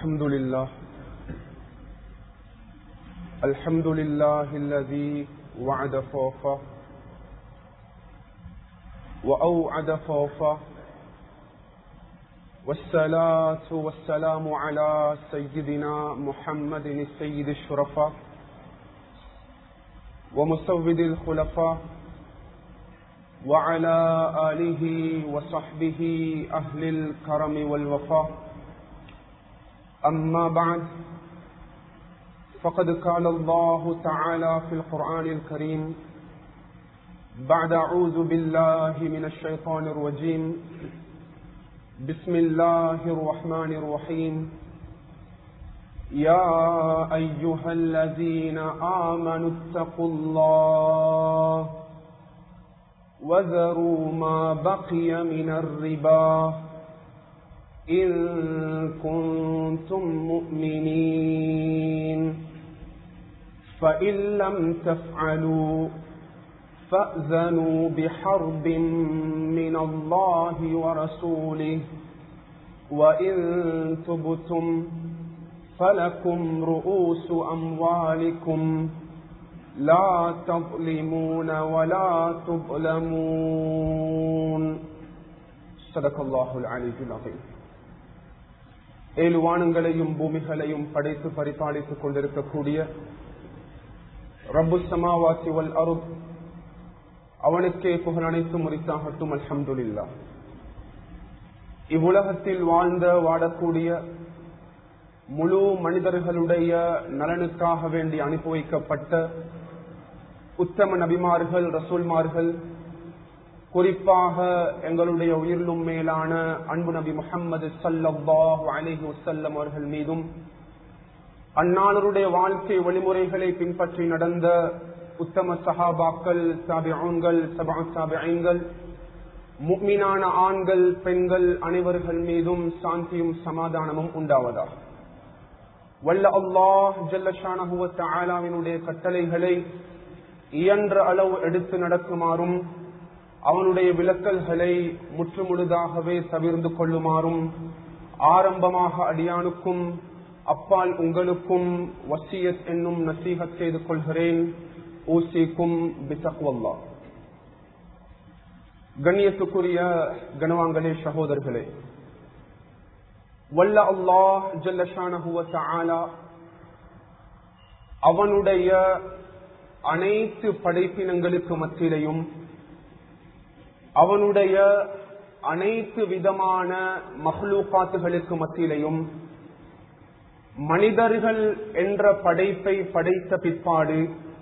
الحمد لله الحمد لله الذي وعد فوفه وأوعد فوفه والصلاة والسلام على سيدنا محمد السيد الشرفاء ومسود الخلفاء وعلى آله وصحبه أهل الكرم والوفاء أما بعد فقد قال الله تعالى في القرآن الكريم بعد أعوذ بالله من الشيطان الرجيم بسم الله الرحمن الرحيم يا أيها الذين آمنوا اتقوا الله وذروا ما بقي من الربا إن كنتم مؤمنين فإن لم تفعلوا فأذنوا بحرب من الله ورسوله وإن تبتم فلكم رؤوس أموالكم لا تظلمون ولا تظلمون صدق الله العلي العظيم ஏழு வானங்களையும் பூமிகளையும் படைத்து பரிபாலித்துக் கொண்டிருக்கக்கூடிய ரப்பு சமாவாசி வல் அருள் அவனுக்கே புகழ் அனைத்து முறித்தாகட்டும் அல்ஹம்துல்லா இவ்வுலகத்தில் வாழ்ந்த வாடக்கூடிய முழு மனிதர்களுடைய நலனுக்காக வேண்டி அனுப்பி வைக்கப்பட்ட உத்தம நபிமார்கள் ரசூல்மார்கள் குறிப்பாக எங்களுடைய உயிரிலும் மேலான அன்பு நபி முகமது சல்லாஹு அலிஹி வசல்லம் அவர்கள் மீதும் அந்நாளருடைய வாழ்க்கை வழிமுறைகளை பின்பற்றி நடந்த உத்தம சஹாபாக்கள் சாபிகள் சபா சாபிகள் முக்மீனான ஆண்கள் பெண்கள் அனைவர்கள் மீதும் சாந்தியும் சமாதானமும் உண்டாவதா வல்ல அல்லாஹ் ஜல்லஷானஹுவத்தாலாவினுடைய கட்டளைகளை இயன்ற அளவு எடுத்து நடக்குமாறும் அவனுடைய விளக்கல்களை முற்றுமுழுதாகவே தவிர்ந்து கொள்ளுமாறும் ஆரம்பமாக அடியானுக்கும் அப்பால் உங்களுக்கும் வசியத் என்னும் நசீகத் செய்து கொள்கிறேன் ஊசிக்கும் பிசக்வல்லா கண்ணியத்துக்குரிய கனவாங்களே சகோதரர்களே வல்ல அல்லாஹ் ஜல்லஷானஹுவ அவனுடைய அனைத்து படைப்பினங்களுக்கு மத்தியிலையும் அவனுடைய அனைத்து விதமான மஹ்லூகாத்துகளுக்கு மத்தியிலையும் மனிதர்கள் என்ற படைப்பை படைத்த பிற்பாடு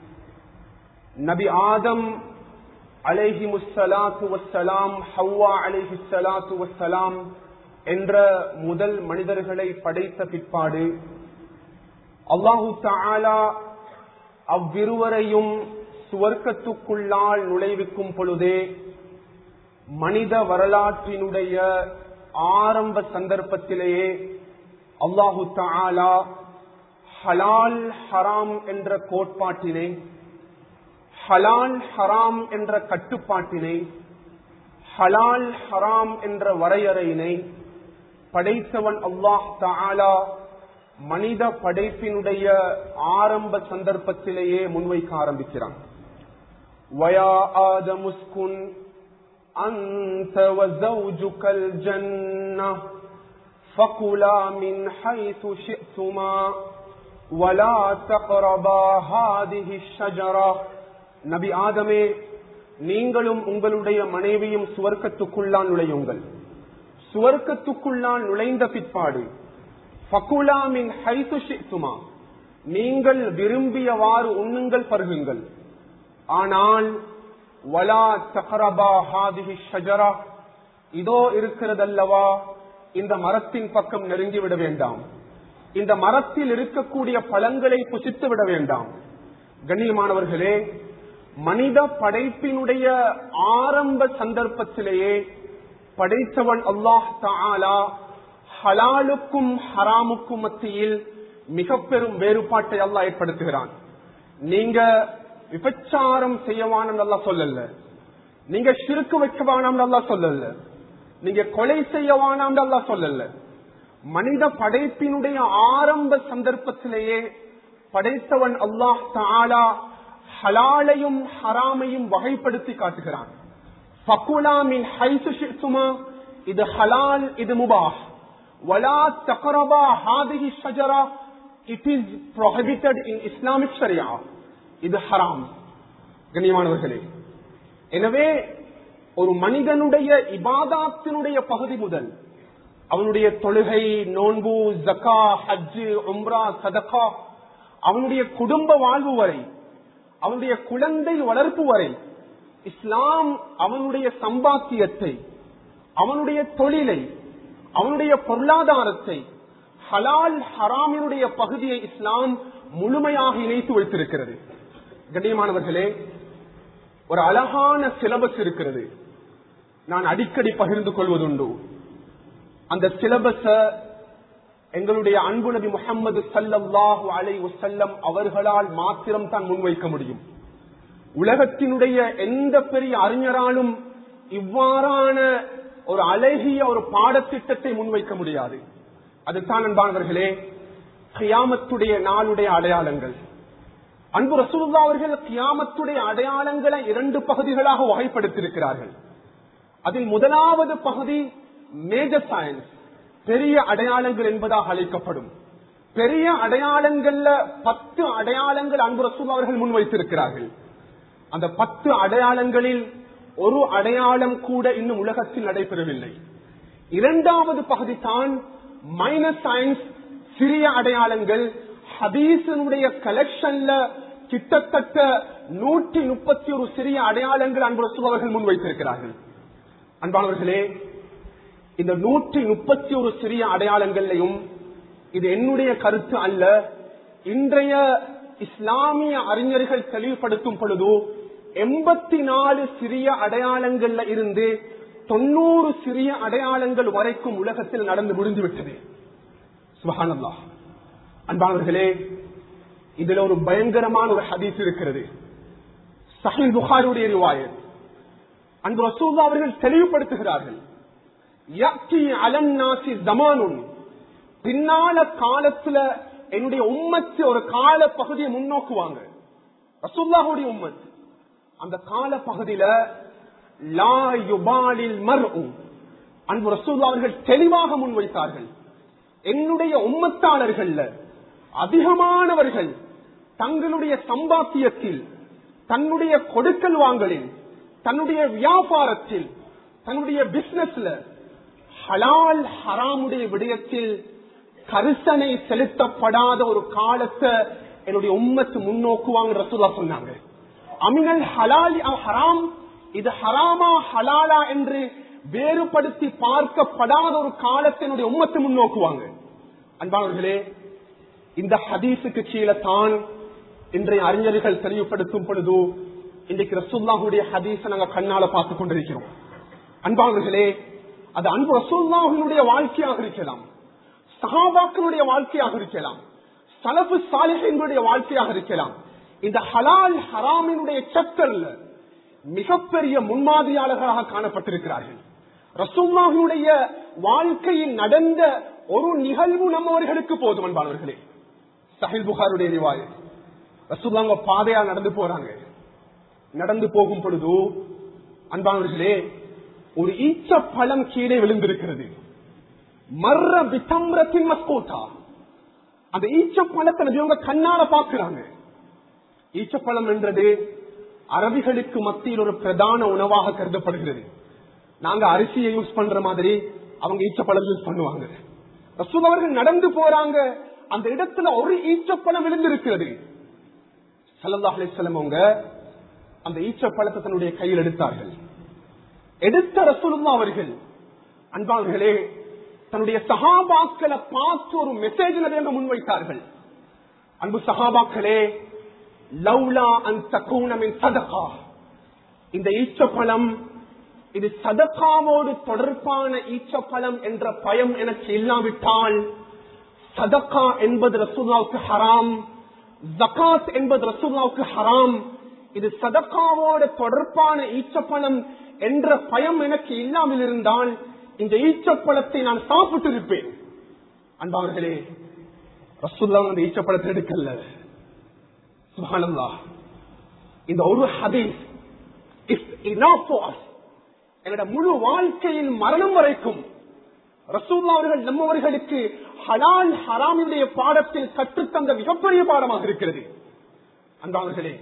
நபி ஆதம் அலேஹி முஸ்ஸலாத்து வசலாம் ஹவ்வா அலேஹி சலாத்து வசலாம் என்ற முதல் மனிதர்களை படைத்த பிற்பாடு அல்லாஹு தாலா அவ்விருவரையும் சுவர்க்கத்துக்குள்ளால் நுழைவிக்கும் பொழுதே மனித வரலாற்றினுடைய ஆரம்ப சந்தர்ப்பத்திலேயே அல்லாஹு தாலா ஹலால் ஹராம் என்ற கோட்பாட்டினை ஹலால் ஹராம் என்ற கட்டுப்பாட்டினை ஹலால் ஹராம் என்ற வரையறையினை படைத்தவன் அல்லாஹ் தாலா மனித படைப்பினுடைய ஆரம்ப சந்தர்ப்பத்திலேயே முன்வைக்க ஆரம்பிக்கிறான் வயா ஆதமுஸ்குன் أنت وزوجك الجنة فكلا من حيث شئتما ولا تقربا هذه الشجرة நபி ஆதமே நீங்களும் உங்களுடைய மனைவியும் சுவர்க்கத்துக்குள்ளான் நுழையுங்கள் சுவர்க்கத்துக்குள்ளான் நுழைந்த பிற்பாடு ஃபகுலாமின் ஹைத்து ஷித்துமா நீங்கள் விரும்பியவாறு உண்ணுங்கள் பருகுங்கள் ஆனால் வலா தகரபா ஹாதிஹி ஷஜரா இதோ இருக்கிறதல்லவா இந்த மரத்தின் பக்கம் நெருங்கிவிட வேண்டாம் இந்த மரத்தில் இருக்கக்கூடிய பழங்களை புசித்து விட வேண்டாம் கண்ணியமானவர்களே மனித படைப்பினுடைய ஆரம்ப சந்தர்ப்பத்திலேயே படைத்தவன் அல்லாஹ் தாலா ஹலாலுக்கும் ஹராமுக்கும் மத்தியில் மிக பெரும் வேறுபாட்டை அல்லாஹ் ஏற்படுத்துகிறான் நீங்க விபச்சாரம் செய்யவானம் நல்லா சொல்லல நீங்க சிறுக்கு வைக்கவானாம் நல்லா சொல்லல நீங்க கொலை செய்யவானாம் நல்லா சொல்லல மனித படைப்பினுடைய ஆரம்ப சந்தர்ப்பத்திலேயே படைத்தவன் அல்லாஹ் தாலா ஹலாலையும் ஹராமையும் வகைப்படுத்தி காட்டுகிறான் ஃபகுலாமின் ஹைசு ஷித்துமா இது ஹலால் இது முபாஹ் வலா தகரபா ஹாதிஹி ஷஜரா it is prohibited in Islamic ஷரியா இது ஹராம் கண்ணியமானவர்களே எனவே ஒரு மனிதனுடைய இபாதாத்தினுடைய பகுதி முதல் அவனுடைய தொழுகை நோன்பு ஜக்கா ஹஜ்ஜு உம்ரா சதகா அவனுடைய குடும்ப வாழ்வு வரை அவனுடைய குழந்தை வளர்ப்பு வரை இஸ்லாம் அவனுடைய சம்பாத்தியத்தை அவனுடைய தொழிலை அவனுடைய பொருளாதாரத்தை ஹலால் ஹராமினுடைய பகுதியை இஸ்லாம் முழுமையாக இணைத்து வைத்திருக்கிறது கண்ணியமானவர்களே ஒரு அழகான சிலபஸ் இருக்கிறது நான் அடிக்கடி பகிர்ந்து கொள்வதுண்டு அந்த சிலபஸ எங்களுடைய அன்பு நபி முகமது சல்லல்லாஹு அலை வசல்லம் அவர்களால் மாத்திரம் தான் முன்வைக்க முடியும் உலகத்தினுடைய எந்த பெரிய அறிஞராலும் இவ்வாறான ஒரு அழகிய ஒரு பாடத்திட்டத்தை முன்வைக்க முடியாது அதுதான் அன்பானவர்களே கியாமத்துடைய நாளுடைய அடையாளங்கள் அன்பு ரசூல்லா அவர்கள் கியாமத்துடைய அடையாளங்களை இரண்டு பகுதிகளாக வகைப்படுத்தியிருக்கிறார்கள் அதில் முதலாவது பகுதி மேஜர் சயின்ஸ் பெரிய அடையாளங்கள் என்பதாக அழைக்கப்படும் பெரிய அடையாளங்கள்ல பத்து அடையாளங்கள் அன்பு ரசூல் அவர்கள் முன்வைத்திருக்கிறார்கள் அந்த பத்து அடையாளங்களில் ஒரு அடையாளம் கூட இன்னும் உலகத்தில் நடைபெறவில்லை இரண்டாவது பகுதி தான் மைனஸ் சயின்ஸ் சிறிய அடையாளங்கள் ஹதீசனுடைய கலெக்ஷன்ல கிட்டத்தட்ட நூற்றி முப்பத்தி ஒரு சிறிய அடையாளங்கள் அன்பு ரசூல் அவர்கள் முன்வைத்திருக்கிறார்கள் அன்பானவர்களே இந்த நூற்றி முப்பத்தி ஒரு சிறிய அடையாளங்களையும் இது என்னுடைய கருத்து அல்ல இன்றைய இஸ்லாமிய அறிஞர்கள் தெளிவுபடுத்தும் பொழுது எண்பத்தி நாலு சிறிய அடையாளங்கள்ல இருந்து தொண்ணூறு சிறிய அடையாளங்கள் வரைக்கும் உலகத்தில் நடந்து முடிந்துவிட்டது சுபஹானல்லா அன்பானவர்களே இதுல ஒரு பயங்கரமான ஒரு ஹதீஸ் இருக்கிறது சஹில் புகாருடைய ரிவாயத் அன்பு ரசூல்லா அவர்கள் தெளிவுபடுத்துகிறார்கள் யக்தி அலன்னாசி ஜமானுன் பின்னால காலத்துல என்னுடைய உம்மத்து ஒரு கால பகுதியை முன்னோக்குவாங்க ரசூல்லாவுடைய உம்மத் அந்த கால பகுதியில லா யுபாலில் மர்உ அன்பு ரசூல்லா அவர்கள் தெளிவாக முன்வைத்தார்கள் என்னுடைய உம்மத்தாளர்கள்ல அதிகமானவர்கள் தங்களுடைய சம்பாத்தியத்தில் தன்னுடைய கொடுக்கல் வாங்கலில் தன்னுடைய வியாபாரத்தில் தன்னுடைய பிசினஸ்ல ஹலால் ஹராமுடைய விடயத்தில் கரிசனை செலுத்தப்படாத ஒரு காலத்தை என்னுடைய உம்மத்து முன்னோக்குவாங்க ரசூலா சொன்னாங்க அமினல் ஹலால் ஹராம் இது ஹராமா ஹலாலா என்று வேறுபடுத்தி பார்க்கப்படாத ஒரு காலத்தை என்னுடைய உம்மத்து முன்னோக்குவாங்க அன்பானவர்களே இந்த ஹதீஸுக்கு கீழே தான் இன்றைய அறிஞர்கள் தெளிவுபடுத்தும் பொழுது இன்றைக்கு ரசூல்லாவுடைய ஹதீஸை நாங்க கண்ணால பார்த்துக் கொண்டிருக்கிறோம் அன்பானவர்களே அது அன்பு ரசூல்லாவுடைய வாழ்க்கையாக இருக்கலாம் சஹாபாக்களுடைய வாழ்க்கையாக இருக்கலாம் சலபு சாலிகளுடைய வாழ்க்கையாக இருக்கலாம் இந்த ஹலால் ஹராமினுடைய சக்கல்ல மிகப்பெரிய முன்மாதிரியாளர்களாக காணப்பட்டிருக்கிறார்கள் ரசூல்லாவுடைய வாழ்க்கையில் நடந்த ஒரு நிகழ்வு நம்மவர்களுக்கு போதும் அன்பானவர்களே சஹில் புகாருடைய ரிவாய் ரசூல்லாங்க பாதையா நடந்து போறாங்க நடந்து போகும் பொழுது அன்பானவர்களே ஒரு ஈச்ச பழம் கீழே விழுந்திருக்கிறது மர்ற பித்தம்ரத்தின் மஸ்கோட்டா அந்த ஈச்ச பழத்தை இவங்க கண்ணால பாக்குறாங்க ஈச்சப்பழம் என்றது அரபிகளுக்கு மத்தியில் ஒரு பிரதான உணவாக கருதப்படுகிறது நாங்க அரிசியை யூஸ் பண்ற மாதிரி அவங்க ஈச்சப்பழம் யூஸ் பண்ணுவாங்க ரசூல் அவர்கள் நடந்து போறாங்க அந்த இடத்துல ஒரு ஈச்சப்பழம் விழுந்திருக்கிறது சல்லல்லாஹ் அலிஸ்லம் அவங்க அந்த ஈச்சப்பழத்தை தன்னுடைய கையில் எடுத்தார்கள் எடுத்த ரசூலுல்லா அவர்கள் அன்பாளர்களே தன்னுடைய சகாபாக்களை பார்த்து ஒரு மெசேஜ் நிறைய முன்வைத்தார்கள் அன்பு சகாபாக்களே லவ்லா அந்த கூணமின் சதகா இந்த ஈச்சப்பழம் இது சதகாவோடு தொடர்பான ஈச்சப்பழம் என்ற பயம் எனக்கு இல்லாவிட்டால் சதகா என்பது ரசூல்லாவுக்கு ஹராம் ஜகாத் என்பது ரசூல்லாவுக்கு ஹராம் இது சதக்காவோட தொடர்பான ஈச்சப்பழம் என்ற பயம் எனக்கு இல்லாமல் இருந்தால் இந்த ஈச்சப்பழத்தை நான் சாப்பிட்டு இருப்பேன் அன்பாவர்களே ரசூல்லா வந்து ஈச்சப்படத்தை எடுக்கல சுபானந்தா இந்த ஒரு ஹதீஸ் இஸ் enough for us. எங்களோட முழு வாழ்க்கையின் மரணம் வரைக்கும் ரசூல்லா அவர்கள் நம்மவர்களுக்கு ஹலால் ஹராமினுடைய பாடத்தில் கற்றுத்தந்த மிகப்பெரிய பாடமாக இருக்கிறது அன்பாவர்களே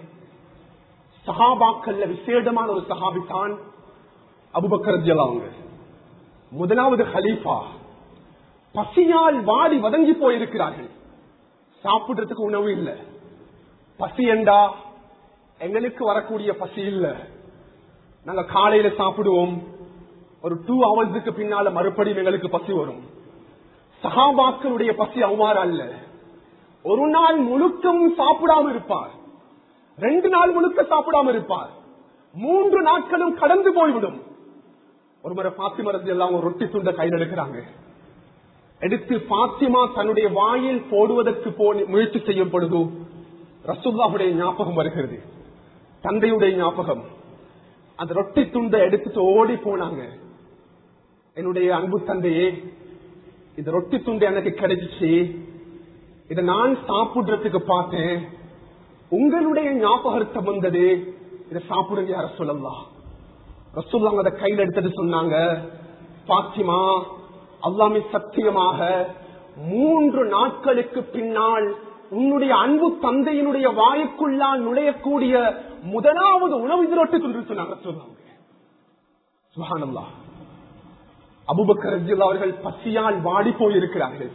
சஹாபாக்கல்ல விசேடமான ஒரு சஹாபி தான் அபுபக்கர் அவங்க முதலாவது ஹலீஃபா பசியால் வாடி வதங்கி போயிருக்கிறார்கள் சாப்பிடுறதுக்கு உணவு இல்லை பசி என்றா எங்களுக்கு வரக்கூடிய பசி இல்ல நாங்க காலையில சாப்பிடுவோம் ஒரு டூ ஹவர்ஸுக்கு பின்னால மறுபடியும் எங்களுக்கு பசி வரும் சகாபாக்களுடைய பசி அவ்வாறு அல்ல ஒரு நாள் முழுக்கவும் சாப்பிடாம இருப்பார் ரெண்டு நாள் முழுக்க சாப்பிடாம இருப்பார் மூன்று நாட்களும் கடந்து போய்விடும் ஒரு முறை பாத்திமா ரசி எல்லாம் ஒரு ரொட்டி துண்ட கையில் எடுக்கிறாங்க எடுத்து பாத்திமா தன்னுடைய வாயில் போடுவதற்கு போ- முயற்சி செய்யும் பொழுது ரசூல்லாவுடைய ஞாபகம் வருகிறது தந்தையுடைய ஞாபகம் அந்த ரொட்டி துண்டை எடுத்துட்டு ஓடி போனாங்க என்னுடைய அன்பு தந்தையே இந்த ரொட்டி துண்டு எனக்கு கிடைச்சிச்சு இதை நான் சாப்பிடுறதுக்கு பார்த்தேன் உங்களுடைய ஞாபகத்தை வந்தது இதை சாப்பிடுங்க யார சொல்லலாம் ரசூல்லாங்க அதை கையில் எடுத்துட்டு சொன்னாங்க பாத்திமா அல்லாமே சத்தியமாக மூன்று நாட்களுக்கு பின்னால் உன்னுடைய அன்பு தந்தையினுடைய வாய்க்குள்ளால் நுழையக்கூடிய முதலாவது உணவு இது ரொட்டி துண்டு சொன்னாங்க ரசூலுல்லாஹ். சுப்ஹானல்லாஹ் அபுபக்கர் ரஜில் அவர்கள் பசியால் வாடி போயிருக்கிறார்கள்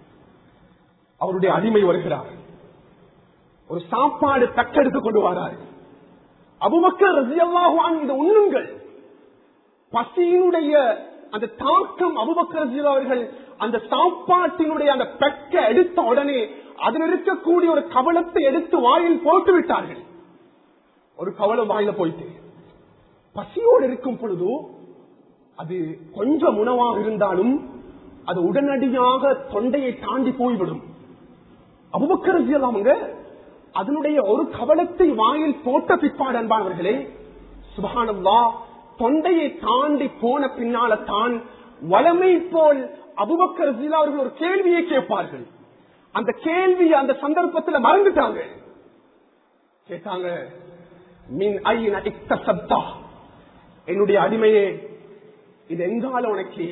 அவருடைய அடிமை வருகிறார் ஒரு சாப்பாடு தக்கெடுத்து கொண்டு வரார் அபுபக்கர் ரஜியல்லாஹுவான் இதை உண்ணுங்கள் பசியினுடைய அந்த தாக்கம் அபுபக்கர் ரஜியல் அவர்கள் அந்த சாப்பாட்டினுடைய அந்த பெக்க எடுத்த உடனே அதில் இருக்கக்கூடிய ஒரு கவலத்தை எடுத்து வாயில் போட்டு விட்டார்கள் ஒரு கவலம் வாயில போயிட்டு பசியோடு இருக்கும் பொழுது அது கொஞ்சம் உணவாக இருந்தாலும் அது உடனடியாக தொண்டையை தாண்டி போய்விடும் அபுபக்கர் அவங்க அதனுடைய ஒரு கவலத்தை வாயில் போட்ட பிற்பாடு அன்பானவர்களே சுபஹானல்லா தொண்டையை தாண்டி போன பின்னால தான் வளமை போல் அபுபக்கர் ஜீலா அவர்கள் ஒரு கேள்வியை கேட்பார்கள் அந்த கேள்வி அந்த சந்தர்ப்பத்தில் மறந்துட்டாங்க கேட்டாங்க மின் ஐன இக்த சப்தா என்னுடைய அடிமையே இது எங்கால உனக்கு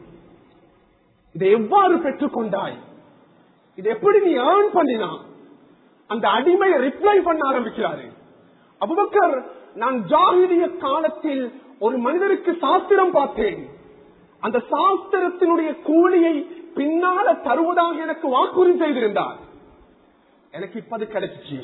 இதை எவ்வாறு பெற்றுக்கொண்டாய் இது எப்படி நீ ஏர்ன் பண்ணினா அந்த அடிமையை ரிப்ளை பண்ண ஆரம்பிக்கிறாரு அபுபக்கர் நான் ஜாகிரிய காலத்தில் ஒரு மனிதருக்கு சாஸ்திரம் பார்த்தேன் அந்த சாஸ்திரத்தினுடைய கூலியை பின்னால தருவதாக எனக்கு வாக்குறுதி செய்திருந்தார் எனக்கு இப்ப அது கிடைச்சிச்சு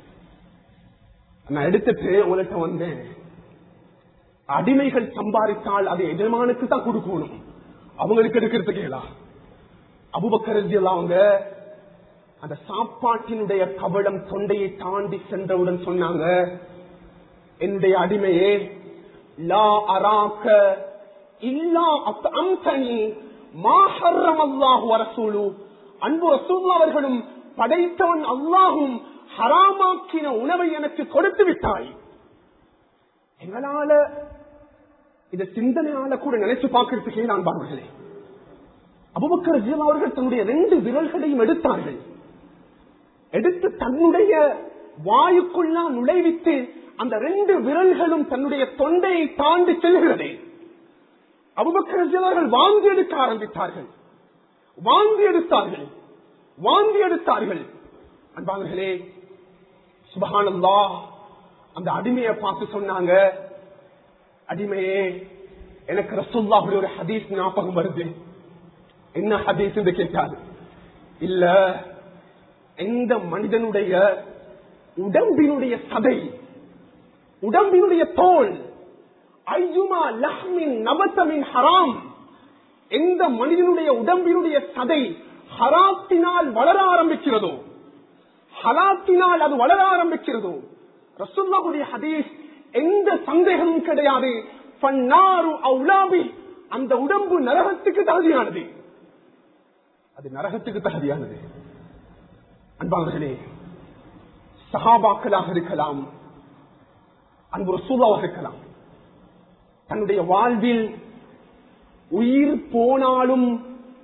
நான் எடுத்துட்டு உங்கள்கிட்ட வந்தேன் அடிமைகள் சம்பாதித்தால் அது எஜமானுக்கு தான் கொடுக்கணும் அவங்களுக்கு எடுக்கிறதுக்கு ஏலா அபுபக்கரஜி அவங்க அந்த சாப்பாட்டினுடைய கபடம் தொண்டையை தாண்டி சென்றவுடன் சொன்னாங்க என்னுடைய அடிமையே லா அராக்க இல்லா அம்சனி மாஹர்ரம் அல்லாஹு அரசூலு அன்பு ரசூல்லா அவர்களும் படைத்தவன் அல்லாஹும் ஹராமாக்கின உணவை எனக்கு கொடுத்து விட்டாய் எங்களால இத சிந்தனையால கூட நினைச்சு பார்க்கறதுக்கே நான் பாருங்களே அபுபக்கர் ஜீவா அவர்கள் தன்னுடைய ரெண்டு விரல்களையும் எடுத்தார்கள் எடுத்து தன்னுடைய வாயுக்குள்ளா நுழைவித்து அந்த ரெண்டு விரல்களும் தன்னுடைய தொண்டையை தாண்டி செல்கிறது அபுபக்கர் ஜீவா அவர்கள் வாந்தி எடுக்க ஆரம்பித்தார்கள் வாந்தி எடுத்தார்கள் வாந்தி எடுத்தார்கள் அன்பாளர்களே சுபஹானல்லா அந்த அடிமையை பார்த்து சொன்னாங்க அடிமையே எனக்கு ரசூல்லாவுடைய ஒரு ஹதீஸ் ஞாபகம் வருது என்ன ஹதீஸ் என்று கேட்டாரு இல்ல எந்த மனிதனுடைய உடம்பினுடைய சதை உடம்பினுடைய தோல் ஐயுமா லஹ்மின் நபத்தமின் ஹராம் எந்த மனிதனுடைய உடம்பினுடைய சதை ஹராத்தினால் வளர ஆரம்பிக்கிறதோ ஹலாத்தினால் அது வளர ஆரம்பிக்கிறதோ ரசுல்லாவுடைய ஹதீஸ் எந்த சந்தேகமும் கிடையாது பன்னாரு அவுலாபி அந்த உடம்பு நரகத்துக்கு தகுதியானது அது நரகத்துக்கு தகுதியானது அன்பாளர்களே சகாபாக்களாக இருக்கலாம் அன்பு ரசூலாவாக இருக்கலாம் தன்னுடைய வாழ்வில் உயிர் போனாலும்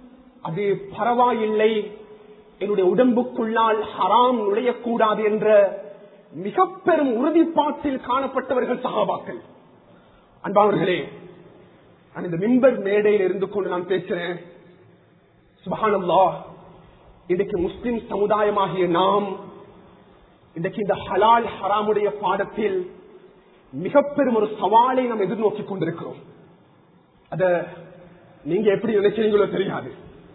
அது பரவாயில்லை என்னுடைய உடம்புக்குள்ளால் ஹராம் நுழையக்கூடாது என்ற மிக பெரும் உறுதிப்பாட்டில் காணப்பட்டவர்கள் சகாபாக்கள் அன்பானவர்களே நான் இந்த மிம்பர் மேடையில் இருந்து கொண்டு நான் பேசுறேன் சுபஹானல்லா இன்றைக்கு முஸ்லிம் சமுதாயமாகிய நாம் இன்றைக்கு இந்த ஹலால் ஹராமுடைய பாடத்தில் மிக பெரும் ஒரு சவாலை நாம் எதிர்நோக்கி கொண்டிருக்கிறோம் அத நீங்க எப்படி நினைக்கிறீங்களோ தெரியாது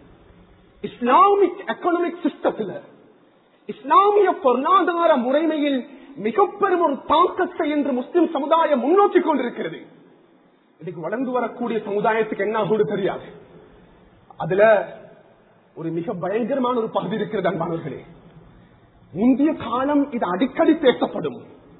இஸ்லாமிக் எக்கனாமிக் சிஸ்டத்துல இஸ்லாமிய பொருளாதார முறைமையில் மிக பெரும் ஒரு தாக்கத்தை என்று முஸ்லிம் சமுதாயம் முன்னோக்கி கொண்டிருக்கிறது இன்னைக்கு வளர்ந்து வரக்கூடிய சமுதாயத்துக்கு என்ன ஆகும்னு தெரியாது அதுல ஒரு மிக பயங்கரமான ஒரு பகுதி இருக்கிறது அன்பானவர்களே முந்தைய காலம் இது அடிக்கடி பேசப்படும்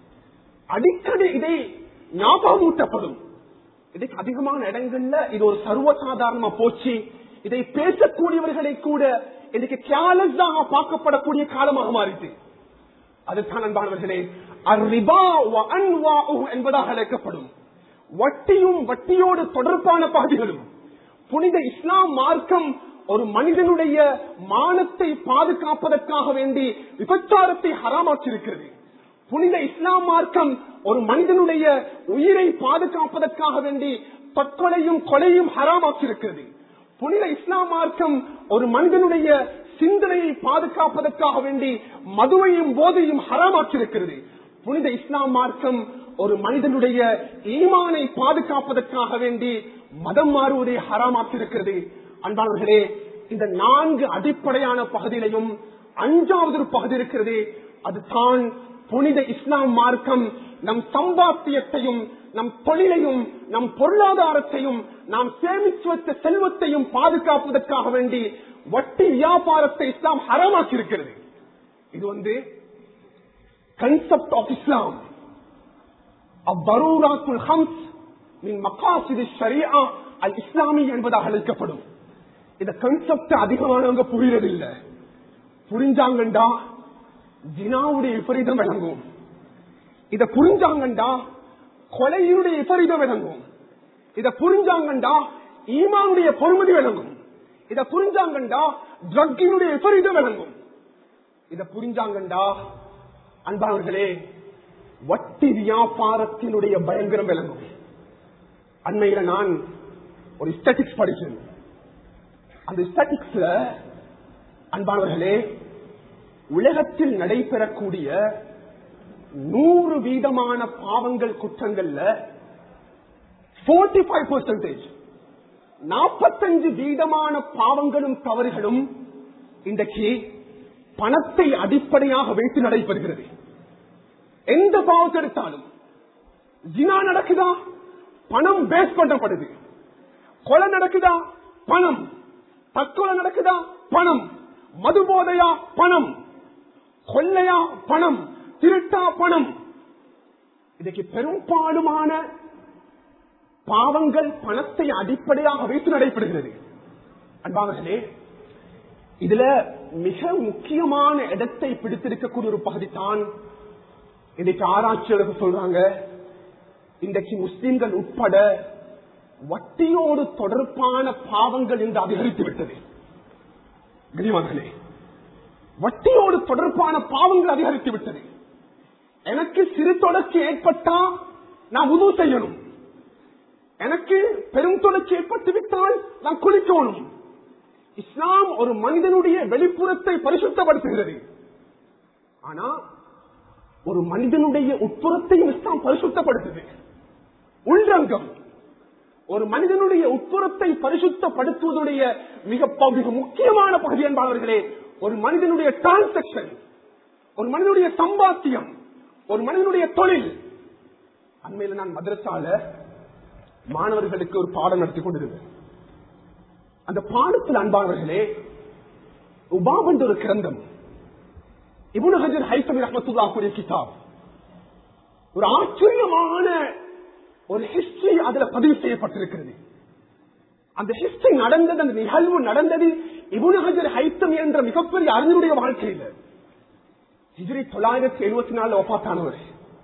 அடிக்கடி இதை ஞாபகமூட்டப்படும் இதுக்கு அதிகமான இடங்கள்ல இது ஒரு சர்வசாதாரணமா போச்சு இதை பேசக்கூடியவர்களை கூட இன்னைக்கு கேலஸாக பார்க்கப்படக்கூடிய காலமாக மாறிட்டு அதுதான் அன்பானவர்களே அர்ரிபா வ அன்வாஉஹு என்பதாக அழைக்கப்படும் வட்டியும் வட்டியோடு தொடர்பான பகுதிகளும் புனித இஸ்லாம் மார்க்கம் ஒரு மனிதனுடைய மானத்தை பாதுகாப்பதற்காக வேண்டி விபச்சாரத்தை ஹராமாக்கியிருக்கிறது புனித இஸ்லாம் மார்க்கம் ஒரு மனிதனுடைய உயிரை பாதுகாப்பதற்காக வேண்டி தற்கொலையும் கொலையும் ஹராமாக்கியிருக்கிறது புனித இஸ்லாம் மார்க்கம் ஒரு மனிதனுடைய சிந்தனையை பாதுகாப்பதற்காக வேண்டி மதுவையும் போதையும் ஹராமாக்கியிருக்கிறது புனித இஸ்லாம் மார்க்கம் ஒரு மனிதனுடைய ஈமானை பாதுகாப்பதற்காக வேண்டி மதம் மாறுவதை ஹராமாக்கியிருக்கிறது அன்பானவர்களே இந்த நான்கு அடிப்படையான பகுதியிலையும் அஞ்சாவது ஒரு பகுதி இருக்கிறது அது தான் புனித இஸ்லாம் மார்க்கம் நம் சம்பாத்தியத்தையும் நம் தொழிலையும் நம் பொருளாதாரத்தையும் நாம் சேமித்து வைத்த செல்வத்தையும் பாதுகாப்பதற்காக வேண்டி வட்டி வியாபாரத்தை இஸ்லாம் ஹரமாக்கி இருக்கிறது இது வந்து கன்செப்ட் ஆஃப் இஸ்லாம் அவ்வரூராத்துல் ஹம்ஸ் மின் மக்காசிது ஷரியா அல் இஸ்லாமி என்பதாக அழைக்கப்படும் இந்த கன்செப்ட் அதிகமானவங்க புரியறதில்லை புரிஞ்சாங்கண்டா ஜினாவுடைய விபரீதம் விளங்கும் இத புரிஞ்சாங்கண்டா கொலையினுடைய விபரீதம் விளங்கும் இத புரிஞ்சாங்கண்டா ஈமானுடைய பொறுமதி விளங்கும் இத புரிஞ்சாங்கண்டா ட்ரக்கினுடைய விபரீதம் விளங்கும் இத புரிஞ்சாங்கண்டா அன்பானவர்களே வட்டி வியாபாரத்தினுடைய பயங்கரம் விளங்கும் அண்மையில நான் ஒரு ஸ்டாட்டிக்ஸ் படிச்சேன் அந்த ஸ்டாட்டிக்ஸ்ல அன்பானவர்களே உலகத்தில் நடைபெறக்கூடிய நூறு வீதமான பாவங்கள் குற்றங்கள்ல போர்ட்டி ஃபைவ் பர்சன்டேஜ் நாற்பத்தஞ்சு வீதமான பாவங்களும் தவறுகளும் இன்றைக்கு பணத்தை அடிப்படையாக வைத்து நடைபெறுகிறது எந்த பாவத்தை எடுத்தாலும் ஜினா நடக்குதா பணம் பேஸ் பண்ணப்படுது கொலை நடக்குதா பணம் தற்கொலை நடக்குதா பணம் மது போதையா பணம் கொள்ளையா பணம் திருட்டா பணம் இதுக்கு பெரும்பாலுமான பாவங்கள் பணத்தை அடிப்படையாக வைத்து நடைபெறுகிறது அன்பானர்களே இதுல மிக முக்கியமான இடத்தை பிடித்திருக்கக்கூடிய ஒரு பகுதி தான் இன்னைக்கு ஆராய்ச்சியாளர்கள் சொல்றாங்க இன்றைக்கு முஸ்லிம்கள் உட்பட வட்டியோடு தொடர்பான பாவங்கள் என்று அதிகரித்து விட்டது கனிமர்களே வட்டியோடு தொடர்பான பாவங்கள் அதிகரித்து விட்டது எனக்கு சிறு தொடர்ச்சி ஏற்பட்டா நான் உதவு செய்யணும் எனக்கு பெரும் தொடர்ச்சி ஏற்பட்டு விட்டால் நான் குளிக்கணும் இஸ்லாம் ஒரு மனிதனுடைய வெளிப்புறத்தை பரிசுத்தப்படுத்துகிறது ஆனா ஒரு மனிதனுடைய உட்புறத்தையும் இஸ்லாம் பரிசுத்தப்படுத்துது உள்ரங்கம் ஒரு மனிதனுடைய உட்புறத்தை பரிசுத்தப்படுத்துவதுடைய மிக மிக முக்கியமான பகுதி என்பாளர்களே ஒரு மனிதனுடைய டிரான்சாக்சன் ஒரு மனிதனுடைய சம்பாத்தியம் ஒரு மனிதனுடைய தொழில் அண்மையில் நான் மதரசால மாணவர்களுக்கு ஒரு பாடம் நடத்தி கொண்டிருந்தேன் அந்த பாடத்தில் அன்பானவர்களே உபாப் என்ற ஒரு கிரந்தம் இபுன் ஹஜர் ஹைசமி ரஹமத்துல்லா கூடிய கிதாப் ஒரு ஆச்சரியமான ஒரு ஹிஸ்டரி அதுல பதிவு செய்யப்பட்டிருக்கிறது அந்த ஹிஸ்டரி நடந்தது அந்த நிகழ்வு நடந்தது இபுன் ஹஜர் ஹைத்தம் என்ற மிகப்பெரிய அறிஞருடைய வாழ்க்கையில் ஹிஜ்ரி தொள்ளாயிரத்தி எழுபத்தி நாலு ஒப்பாத்தானவர்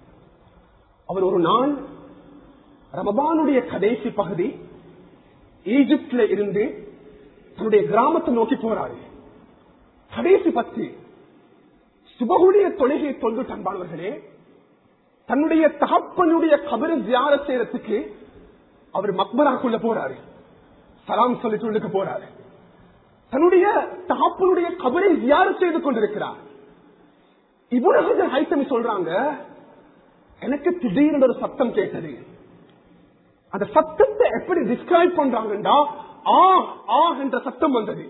அவர் ஒரு நாள் ரமபானுடைய கடைசி பகுதி ஈஜிப்ட்ல இருந்து தன்னுடைய கிராமத்தை நோக்கி போறாரு கடைசி பத்து சுபகுடைய தொழுகையை தொண்டு அன்பானவர்களே தன்னுடைய தகப்பனுடைய கபரு தியார செய்யறதுக்கு அவர் மக்பராக்குள்ள போறாரு சலாம் சொல்லி சொல்லுக்கு போறாரு தன்னுடைய தகப்பனுடைய கபரை தியார செய்து கொண்டிருக்கிறார் இவ்வளவு ஹைத்தமி சொல்றாங்க எனக்கு திடீர்னு ஒரு சத்தம் கேட்டது அந்த சத்தத்தை எப்படி டிஸ்கிரைப் பண்றாங்கடா ஆ ஆ என்ற சத்தம் வந்தது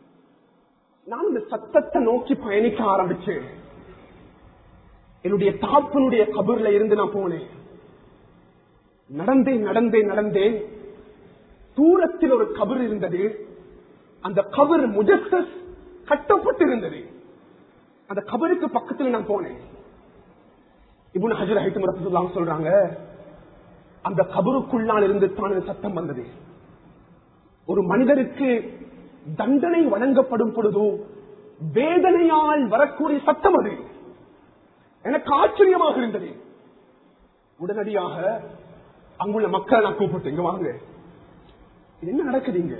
நான் இந்த சத்தத்தை நோக்கி பயணிக்க ஆரம்பிச்சேன் என்னுடைய தாப்பனுடைய கபர்ல இருந்து நான் போனேன் நடந்தேன் நடந்தேன் நடந்தேன் தூரத்தில் ஒரு கபர் இருந்தது அந்த கபர் முஜஸ்ஸஸ் கட்டப்பட்டிருந்தது அந்த கபருக்கு பக்கத்தில் நான் போனேன் இபுன் ஹஜர் ஹைத்து ரசூலுல்லாஹ் சொல்றாங்க அந்த கபருக்குள்ளால் இருந்து தான் சத்தம் வந்தது ஒரு மனிதருக்கு தண்டனை வழங்கப்படும் பொழுதோ வேதனையால் வரக்கூடிய சத்தம் அது எனக்கு ஆச்சரியமாக இருந்தது உடனடியாக அங்குள்ள மக்களை நான் கூப்பிட்டு இங்க வாங்க இது என்ன நடக்குது இங்க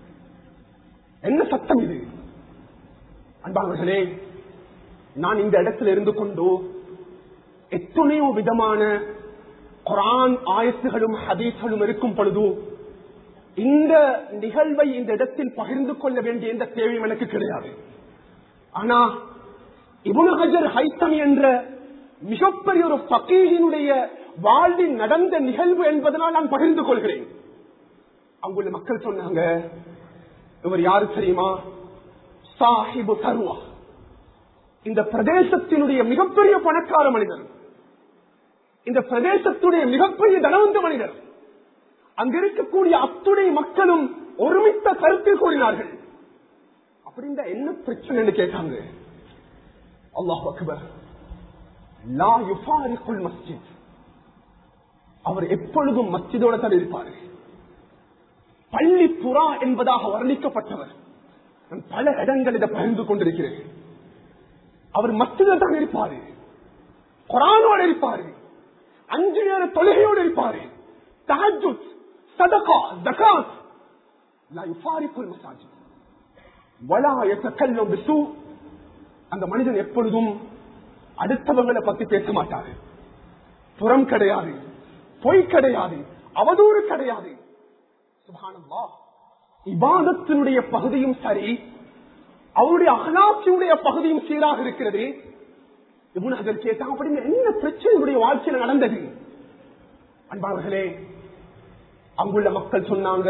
என்ன சத்தம் இது அன்பானவர்களே நான் இந்த இடத்துல இருந்து கொண்டு எத்தனையோ விதமான குரான் ஆயத்துகளும் ஹதீஸ்களும் இருக்கும் பொழுது இந்த நிகழ்வை இந்த இடத்தில் பகிர்ந்து கொள்ள வேண்டிய எந்த தேவையும் எனக்கு கிடையாது ஆனா இபுல் ஹஜர் ஹைத்தம் என்ற மிகப்பெரிய ஒரு பக்கீகினுடைய வாழ்வில் நடந்த நிகழ்வு என்பதனால் நான் பகிர்ந்து கொள்கிறேன் அங்குள்ள மக்கள் சொன்னாங்க இவர் யாரு தெரியுமா சாஹிபு தருவா இந்த பிரதேசத்தினுடைய மிகப்பெரிய பணக்கார மனிதர் இந்த பிரதேசத்துடைய மிகப்பெரிய தனவந்த மனிதர் அங்க இருக்கக்கூடிய அத்துணை மக்களும் ஒருமித்த கருத்தில் கூறினார்கள் அப்படின்ற என்ன பிரச்சனைன்னு கேட்டாங்க அல்லாஹ் அக்பர் லா யுஃபாரிக்குல் மஸ்ஜித் அவர் எப்பொழுதும் மஸ்ஜிதோட தான் இருப்பார் பள்ளி புறா என்பதாக வர்ணிக்கப்பட்டவர் நான் பல இடங்கள் இதை பகிர்ந்து கொண்டிருக்கிறேன் அவர் மஸ்ஜிதில் தான் இருப்பாரு குரானோடு இருப்பாரு அஞ்சு நேர தொழுகையோடு இருப்பாரு தஹஜுத் சதகா ஜகாத் லா யுஃபாரிக்குல் மசாஜித் வலா யதகல்லம் பிசூ அந்த மனிதன் எப்பொழுதும் அடுத்தவங்களை பத்தி பேச மாட்டாரு புறம் கிடையாது பொய் கிடையாது அவதூறு கிடையாது சுப்ஹானல்லாஹ் இபாதத்தினுடைய பகுதியும் சரி அவருடைய அகலாட்சியுடைய பகுதியும் சீராக இருக்கிறது இவனு அதில் கேட்டான் அப்படின்னு என்ன பிரச்சனையுடைய வாழ்க்கையில நடந்தது அன்பாளர்களே அங்குள்ள மக்கள் சொன்னாங்க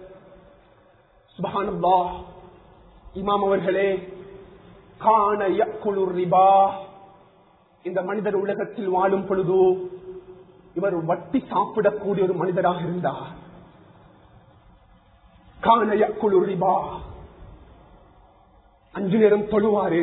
சுபஹானல்லா இமாம் அவர்களே காண யக்குலு ரிபா இந்த மனிதர் உலகத்தில் வாழும் பொழுது இவர் வட்டி சாப்பிடக்கூடிய ஒரு மனிதராக இருந்தார் காண யக்குலு ரிபா அஞ்சு நேரம் தொழுவாரு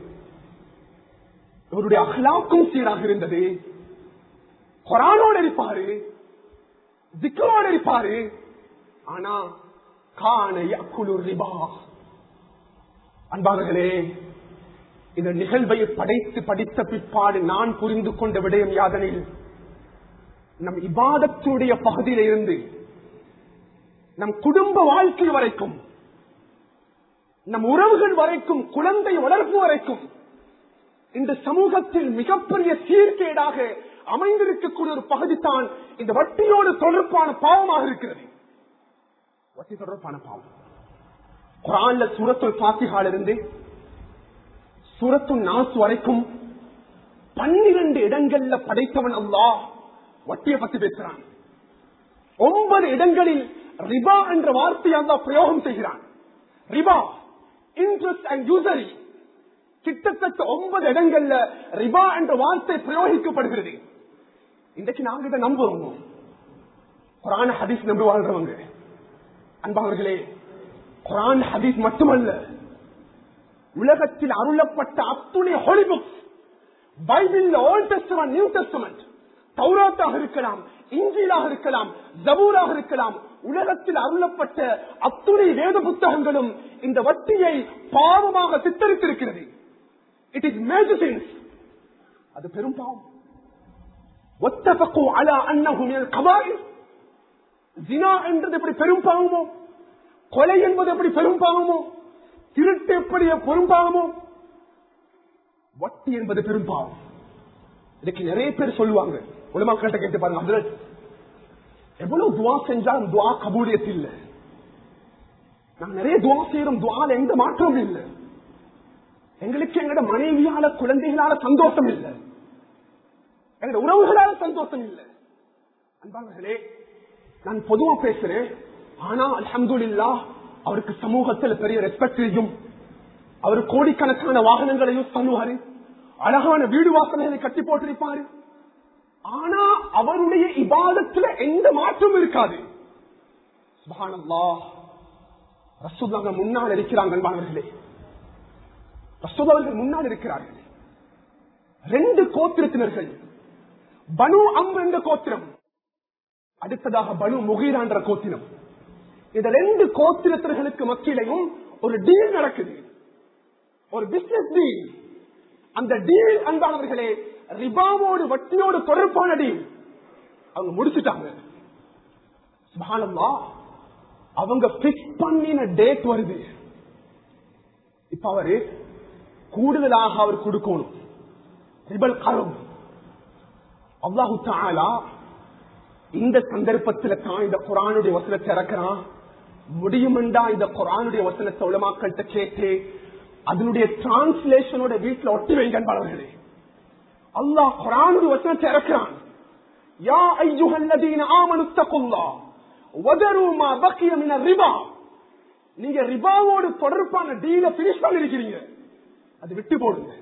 இவருடைய அகலாக்கும் சீராக இருந்தது கொரானோடு இருப்பாரு திக்கரோடு இருப்பாரு ஆனா காண யக்குலு ரிபா அன்பார்களே இந்த நிகழ்வை படைத்து படித்த பிற்பாடு நான் புரிந்து கொண்ட விடயம் யாதனில் நம் இபாதத்துடைய பகுதியில இருந்து நம் குடும்ப வாழ்க்கை வரைக்கும் நம் உறவுகள் வரைக்கும் குழந்தை வளர்ப்பு வரைக்கும் இந்த சமூகத்தில் மிகப்பெரிய சீர்கேடாக அமைந்திருக்கக்கூடிய ஒரு பகுதி தான் இந்த வட்டியோடு தொடர்பான பாவமாக இருக்கிறது வட்டி தொடர்பான பாவம் குரான்ல சூரத்துல் பாத்திகால இருந்து சூரத்து நாசு வரைக்கும் பன்னிரண்டு இடங்கள்ல படைத்தவன் அல்லாஹ் வட்டியை பத்தி பேசுறான் ஒன்பது இடங்களில் ரிபா என்ற வார்த்தையை அல்லா பிரயோகம் செய்கிறான் ரிபா இன்ட்ரெஸ்ட் அண்ட் யூசரி கிட்டத்தட்ட ஒன்பது இடங்கள்ல ரிபா என்ற வார்த்தை பிரயோகிக்கப்படுகிறது இன்றைக்கு நாங்க இதை நம்புறோம் குரான் ஹதீஸ் நம்பி வாழ்றவங்க அன்பாளர்களே குரான் ஹதீஸ் மட்டுமல்ல உலகத்தில் அருளப்பட்ட அத்துணை holy books Bible Old Testament New Testament தௌராத்தாக இருக்கலாம் இஞ்சிலாக இருக்கலாம் ஜபூராக இருக்கலாம் உலகத்தில் அருளப்பட்ட அத்துணை வேத புத்தகங்களும் இந்த வட்டியை பாவமாக சித்தரித்திருக்கிறது இட் இஸ் மேஜசின்ஸ் அது பெரும் பாவம் ஒத்தபக்கு அலா அன்னஹு மினல் கபாயிர் ஜினா என்றது எப்படி பெரும் பாவமோ கொலை என்பது எப்படி பெரும்பாவமோ திருட்டு எப்படி பெரும்பாவமோ வட்டி என்பது பெரும்பாவம் இதுக்கு நிறைய பேர் சொல்லுவாங்க உலமாக்கிட்ட கேட்டு பாருங்க அதுல எவ்வளவு துவா செஞ்சாலும் துவா கபூலியத் இல்லை நாங்க நிறைய துவா செய்யறோம் துவால எந்த மாற்றமும் இல்லை எங்களுக்கு எங்களோட மனைவியால குழந்தைகளால சந்தோஷம் இல்லை எங்களோட உறவுகளால சந்தோஷம் இல்லை அன்பானவர்களே நான் பொதுவா பேசுறேன் ஆனா அல்ஹம்துலில்லா அவருக்கு சமூகத்தில் பெரிய ரெஸ்பெக்ட் செய்யும் அவர் கோடிக்கணக்கான வாகனங்களையும் தள்ளுவாரு அழகான வீடு வாசனைகளை கட்டி போட்டிருப்பாரு ஆனா அவருடைய இபாதத்துல எந்த மாற்றமும் இருக்காது சுபஹானல்லாஹ் ரசூல்லாங்க முன்னால் இருக்கிறாங்க அன்பானவர்களே ரசூல் அவர்கள் முன்னால் இருக்கிறார்கள் ரெண்டு கோத்திரத்தினர்கள் பனு அம் என்ற கோத்திரம் அடுத்ததாக பனு முகீரா என்ற கோத்திரம் இந்த ரெண்டு கோத்திரத்தினர்களுக்கு மத்தியிலையும் ஒரு டீல் நடக்குது ஒரு பிசினஸ் டீல் அந்த டீல் அன்பானவர்களே ரிபாவோடு வட்டியோடு தொடர்பான டீல் அவங்க முடிச்சுட்டாங்க சுபஹானல்லாஹ் அவங்க பிக்ஸ் பண்ணின டேட் வருது இப்ப அவரு கூடுதலாக அவர் கொடுக்கணும் ரிபல் கரும் அல்லாஹு தாலா இந்த சந்தர்ப்பத்துல தான் இந்த குரானுடைய வசனத்தை இறக்குறான் முடியுமெண்டா இந்த குரானுடைய வசனத்தை உலமாக்கள்கிட்ட கேட்டு அதனுடைய டிரான்ஸ்லேஷனோட வீட்டுல ஒட்டி வைங்க அன்பாளர்களே அல்லாஹ் குரானுடைய வசனத்தை இறக்குறான் யா ஐயுஹல்லதீன ஆமனு தகுல்லாஹ் வதரு மா பக்கிய மின ரிபா நீங்க ரிபாவோடு தொடர்பான டீல பினிஷ் பண்ணிருக்கிறீங்க அது விட்டு போடுங்க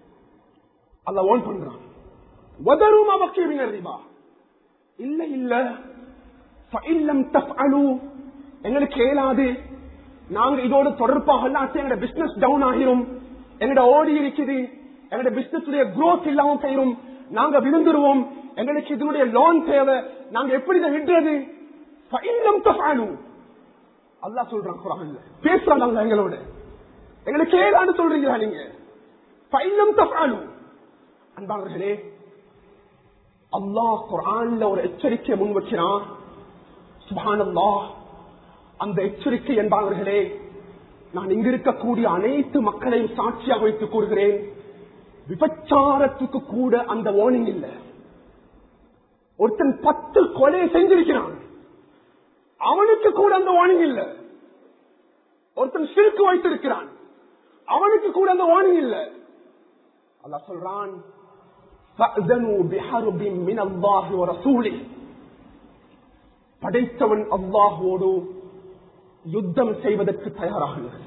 அல்ல ஓன் பண்றான் வதரு மா பக்கிய மின ரிபா இல்ல இல்ல ஃபஇல்லம் தஃஅலு எங்களுக்கு ஏலாது நாங்க இதோட தொடர்பாக இல்லாட்டி எங்களோட பிசினஸ் டவுன் ஆகிரும் எங்களோட ஓடி இருக்குது எங்களோட பிசினஸ் growth இல்லாம போயிரும் நாங்க விழுந்துருவோம் எங்களுக்கு இதனுடைய லோன் தேவை நாங்க எப்படி இதை விடுறது ஃபஇல்லம் தஃஅலு அல்லாஹ் சொல்றான் குரான்ல பேசுறாங்க அல்லாஹ் எங்களோட எங்களுக்கு ஏதான்னு சொல்றீங்களா நீங்க ஃபஇல்லம் தஃஅலு அன்பாளர்களே அல்லாஹ் குரான்ல ஒரு எச்சரிக்கையை முன் வக்கிறான் சுபானல்லாஹ் அந்த எச்சரிக்கை என்பார்களே நான் இங்க இருக்கக்கூடிய அனைத்து மக்களையும் சாட்சியாக வைத்துக் கூறுகிறேன் விபச்சாரத்துக்கு கூட அந்த வார்னிங் இல்ல ஒருத்தன் பத்து கொலை செஞ்சிருக்கிறான் அவனுக்கு கூட அந்த வார்னிங் இல்ல ஒருத்தன் சிறுக்கு வைத்திருக்கிறான் அவனுக்கு கூட அந்த வார்னிங் இல்ல அல்லாஹ் சொல்றான் فأذنوا بحرب من الله ورسوله படைத்தவன் அல்லாஹோடு யுத்தம் செய்வதற்கு தயாராகுங்கள்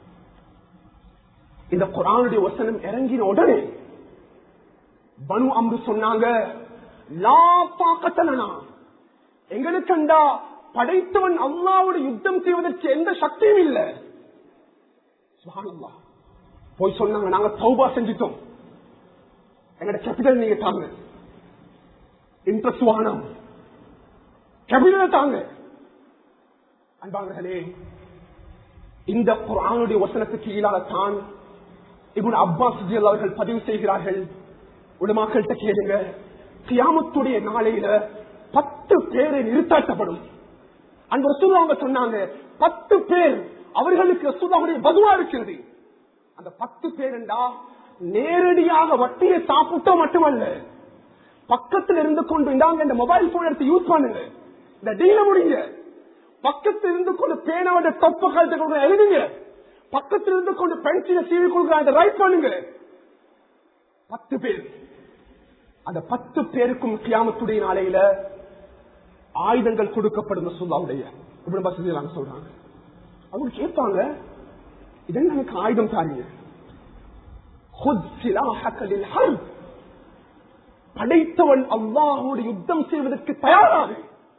இந்த குரானுடைய வசனம் இறங்கின உடனே பனு அம்ரு சொன்னாங்க லா பாக்கத்தலனா எங்களுக்கு அண்டா படைத்தவன் அல்லாவோட யுத்தம் செய்வதற்கு எந்த சக்தியும் இல்லை சுப்ஹானல்லாஹ். போய் சொன்னாங்க நாங்க தௌபா செஞ்சிட்டோம் எங்கட கேபிட்டல் நீங்க தாங்க இன்ட்ரெஸ்ட் வானம் கேபிட்டல் தாங்க அன்பாளர்களே இந்த குரானுடைய வசனத்துக்கு ஈழாக தான் இவன் அப்பாஸ் ஜியல் அவர்கள் பதிவு செய்கிறார்கள் உலமாக்கள்கிட்ட கேளுங்க கியாமத்துடைய நாளையில பத்து பேரை நிறுத்தாட்டப்படும் அந்த ரசூலாங்க சொன்னாங்க பத்து பேர் அவர்களுக்கு ரசூலாவுடைய பதுவா இருக்கிறது அந்த பத்து பேருண்டா நேரடியாக வட்டியை சாப்பிட்டோ மட்டுமல்ல பக்கத்தில் இருந்து கொண்டு இந்தாங்க இந்த மொபைல் போன் எடுத்து யூஸ் பண்ணுங்க இந்த டீல முடிங்க பக்கத்தில் இருந்து கொண்டு பேனாவோட தொப்ப கழுத்து கொண்டு எழுதுங்க பக்கத்தில் இருந்து கொண்டு பென்சில சீவி கொடுக்குற ரைட் பண்ணுங்க பத்து பேர் அந்த பத்து பேருக்கும் கியாமத்துடைய நாளையில ஆயுதங்கள் கொடுக்கப்படும் சொல்லாவுடைய இப்படி வசதி சொல்றாங்க அவங்க கேட்பாங்க இதெல்லாம் எனக்கு ஆயுதம் தாரீங்க خذ سلاحك للحرب படைத்தவன் அல்லாஹோடு யுத்தம் செய்வதற்கு தயாராக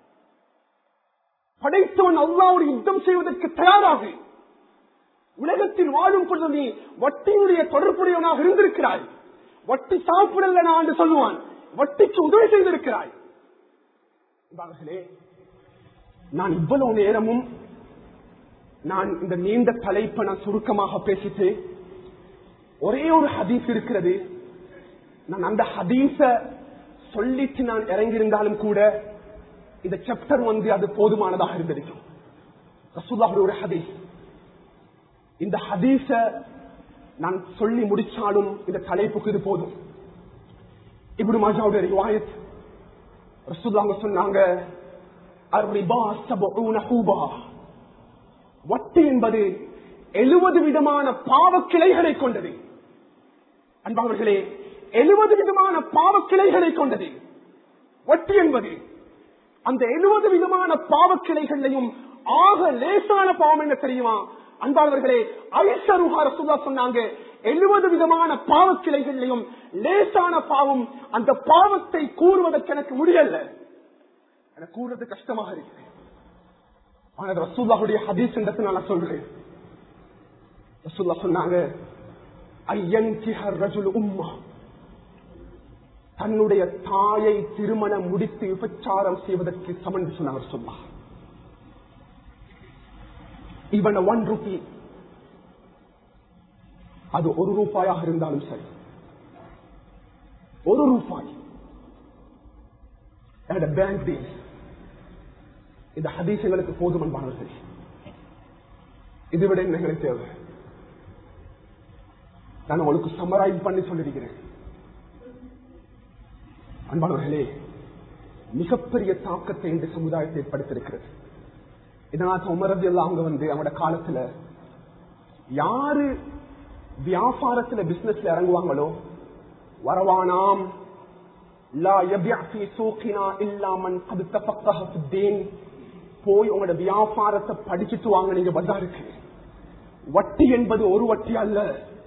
படைத்தவன் அல்லாவோடு யுத்தம் செய்வதற்கு தயாராக உலகத்தில் வாழும் பொழுது நீ வட்டியுடைய தொடர்புடையவனாக இருந்திருக்கிறாய் வட்டி சாப்பிடல நான் என்று சொல்லுவான் வட்டிக்கு உதவி செய்திருக்கிறாய் நண்பர்களே, நான் இவ்வளவு நேரமும் நான் இந்த நீண்ட தலைப்பை நான் சுருக்கமாக பேசிட்டு ஒரே ஒரு ஹதீஸ் இருக்கிறது நான் அந்த ஹதீஸ சொல்லிட்டு நான் இறங்கியிருந்தாலும் கூட இந்த சாப்டர் வந்து அது போதுமானதாக இருந்திருக்கும் ரசூல்லாவுடைய ஒரு ஹதீஸ் இந்த ஹதீஸ நான் சொல்லி முடிச்சாலும் இந்த தலைப்புக்கு இது போதும் இப்படி மாஜாவுடைய ரிவாயத் ரசூல்லாங்க சொன்னாங்க அர்ரிபா சபூன ஹூபா வட்டி என்பது எழுபது விதமான பாவ கிளைகளை கொண்டது அன்பாளர்களே எழுபது விதமான பாவ கிளைகளை கொண்டது வட்டி என்பது அந்த எழுபது விதமான பாவ கிளைகளையும் ஆக லேசான பாவம் என்ன தெரியுமா அன்பாளர்களே ஐசருஹா ரசூல்லா சொன்னாங்க எழுபது விதமான பாவ கிளைகளையும் லேசான பாவம் அந்த பாவத்தை கூறுவதற்கு எனக்கு முடியல எனக்கு கூறுறது கஷ்டமாக இருக்கு ஆனால் ரசூல்லாவுடைய ஹதீஸ் என்றது நான் சொல்றேன் ரசூல்லா சொன்னாங்க ஐயன்கிஹர் ரஜுல் உம்மா தன்னுடைய தாயை திருமணம் முடித்து விபச்சாரம் செய்வதற்கு சமன் சொன்னார் சொல்லா இவன் ஒன் ருபி அது ஒரு ரூபாயாக இருந்தாலும் சரி ஒரு ரூபாய் பேங்க் டீல் இந்த ஹதீஸ் எங்களுக்கு போதும் அன்பானவர்கள் இதை விட என்ன எங்களுக்கு தேவை நான் உங்களுக்கு சமரைஸ் பண்ணி சொல்லிருக்கிறேன் அன்பானவர்களே மிகப்பெரிய தாக்கத்தை இந்த சமுதாயத்தை ஏற்படுத்திருக்கிறது இதனால் உமரது எல்லாம் அவங்க வந்து அவங்களோட காலத்துல யாரு வியாபாரத்துல பிசினஸ்ல இறங்குவாங்களோ வரவானாம் லா யபிஅ ஃபீ சூகினா இல்லா மன் கத் தஃபக்கஹ ஃபித்தீன் போய் உங்களோட வியாபாரத்தை படிச்சுட்டு வாங்க நீங்க பஜாருக்கு வட்டி என்பது ஒரு வட்டி அல்ல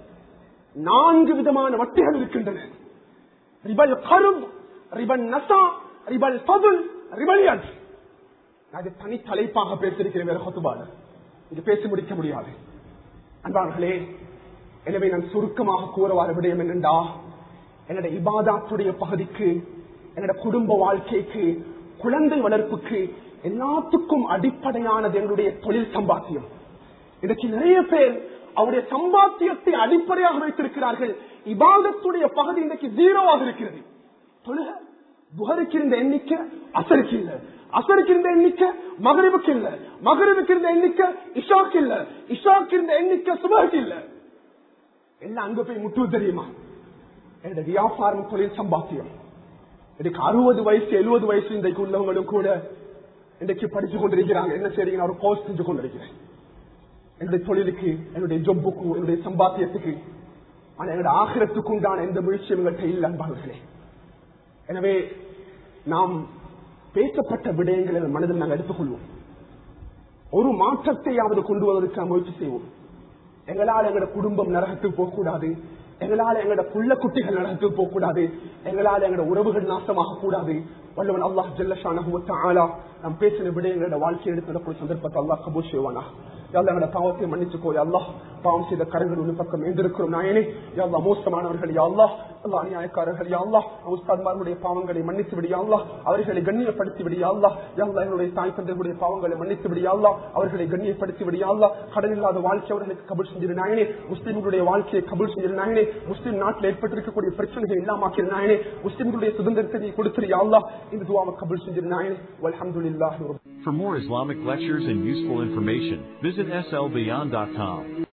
நான்கு விதமான வட்டிகள் இருக்கின்றன ரிபல் கரும் ரிபல் நசா ரிபல் பதுல் ரிபலியன் அது தனி தலைப்பாக பேசியிருக்கிறேன் வேற கொத்துபாடு இது பேசி முடிக்க முடியாது அன்பார்களே எனவே நான் சுருக்கமாக கூற வர விடயம் என்னண்டா என்னோட இபாதாத்துடைய பகுதிக்கு என்னோட குடும்ப வாழ்க்கைக்கு குழந்தை வளர்ப்புக்கு எல்லாத்துக்கும் அடிப்படையானது எங்களுடைய தொழில் சம்பாத்தியம் இன்னைக்கு நிறைய பேர் அவருடைய சம்பாத்தியத்தை அடிப்படையாக வைத்திருக்கிறார்கள் இபாதத்துடைய பகுதி இன்றைக்கு ஜீரோவாக இருக்கிறது தொழுக புகருக்கு இருந்த எண்ணிக்கை அசருக்கு இல்ல அசருக்கு இருந்த எண்ணிக்கை மகரிவுக்கு இல்ல மகரிவுக்கு இருந்த எண்ணிக்கை இஷாக்கு இல்ல இஷாக்கு இருந்த எண்ணிக்கை சுபருக்கு இல்ல எல்லாம் அங்க போய் முட்டு தெரியுமா என்னோட வியாபாரம் தொழில் சம்பாத்தியம் இதுக்கு அறுபது வயசு எழுபது வயசு இன்றைக்கு உள்ளவங்களும் கூட இன்றைக்கு படிச்சு கொண்டிருக்கிறாங்க என்ன செய்றீங்க நான் ஒரு கோர்ஸ் செஞ்சு கொண்டிருக்கிறேன் என்னுடைய தொழிலுக்கு என்னுடைய ஜொப்புக்கு என்னுடைய சம்பாத்தியத்துக்கு ஆனா என்னுடைய ஆகிரத்துக்கு உண்டான எந்த முயற்சியும் எங்கள்கிட்ட இல்லை அன்பாளர்களே எனவே நாம் பேசப்பட்ட விடயங்களை மனதில் நாங்கள் எடுத்துக்கொள்வோம் ஒரு மாற்றத்தையாவது கொண்டு வருவதற்கு முயற்சி செய்வோம் எங்களால் எங்களோட குடும்பம் நரகத்துக்கு போகக்கூடாது எங்களால் எங்களோட புள்ள குட்டிகள் நரகத்துக்கு போகக்கூடாது எங்களால் எங்களோட உறவுகள் நாசமாக கூடாது வல்லவன் அல்லாஹ் ஜல்லஷான நாம் பேசின விடயங்களோட வாழ்க்கை எடுத்து நடக்கூடிய சந்தர்ப்பத்தை அல்லாஹ் கபூர் செய்வானா யாழ்லா எங்களோட பாவத்தை மன்னிச்சுக்கோ அல்லாஹ் பாவம் செய்த கரங்கள் ஒரு பக்கம் எழுந்திருக்கிறோம் நாயனே யாழ்லா மோசமானவர்கள் யாழ்லா அல்லா அநியாயக்காரர்கள் யாழ்லா உஸ்தாத்மார்களுடைய பாவங்களை மன்னித்து விடு யாழ்லா அவர்களை கண்ணியப்படுத்தி விடு யாழ்லா யாழ்லா எங்களுடைய தாய் தந்தைகளுடைய பாவங்களை மன்னித்து விடு யாழ்லா அவர்களை கண்ணியப்படுத்தி விடு யாழ்லா கடன் இல்லாத வாழ்க்கை அவர்களுக்கு கபுல் செஞ்சிரு நாயனே முஸ்லிம்களுடைய வாழ்க்கையை கபுல் செஞ்சிரு நாயனே முஸ்லிம் நாட்டில் ஏற்பட்டிருக்கக்கூடிய பிரச்சனைகள் இல்லாமக்கிற நாயனே முஸ்லிம்களுடைய சுதந்திரத்தை நீ கொடுத்துரு யாழ்லா இந்த துவாவை கபுல் செஞ்சிரு நாயனே அல்ஹம்துலில்லாஹி For more Islamic lectures and useful information, visit slbeyond.com.